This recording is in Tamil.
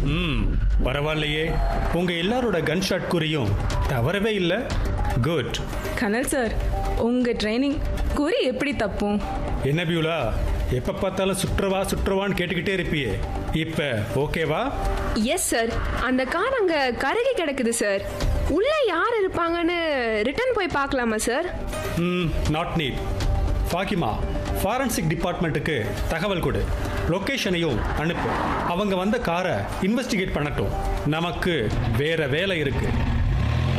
ம் பரவாயில்லையே உங்க எல்லாரோட கன் ஷாட் குறியும் தவறவே இல்லை குட் கனல் சார் உங்க ட்ரைனிங் குறி எப்படி தப்பும் என்ன பியூலா எப்ப பார்த்தாலும் சுற்றுவா சுற்றுவான்னு கேட்டுக்கிட்டே இருப்பியே இப்ப ஓகேவா எஸ் சார் அந்த கார் அங்க கருகி கிடக்குது சார் உள்ள யார் இருப்பாங்கன்னு ரிட்டர்ன் போய் பார்க்கலாமா சார் ம் நாட் நீட் ஃபாகிமா ஃபாரன்சிக் டிபார்ட்மெண்ட்டுக்கு தகவல் கொடு லொக்கேஷனையும் அனுப்பு அவங்க வந்த காரை இன்வெஸ்டிகேட் பண்ணட்டும் நமக்கு வேற வேலை இருக்கு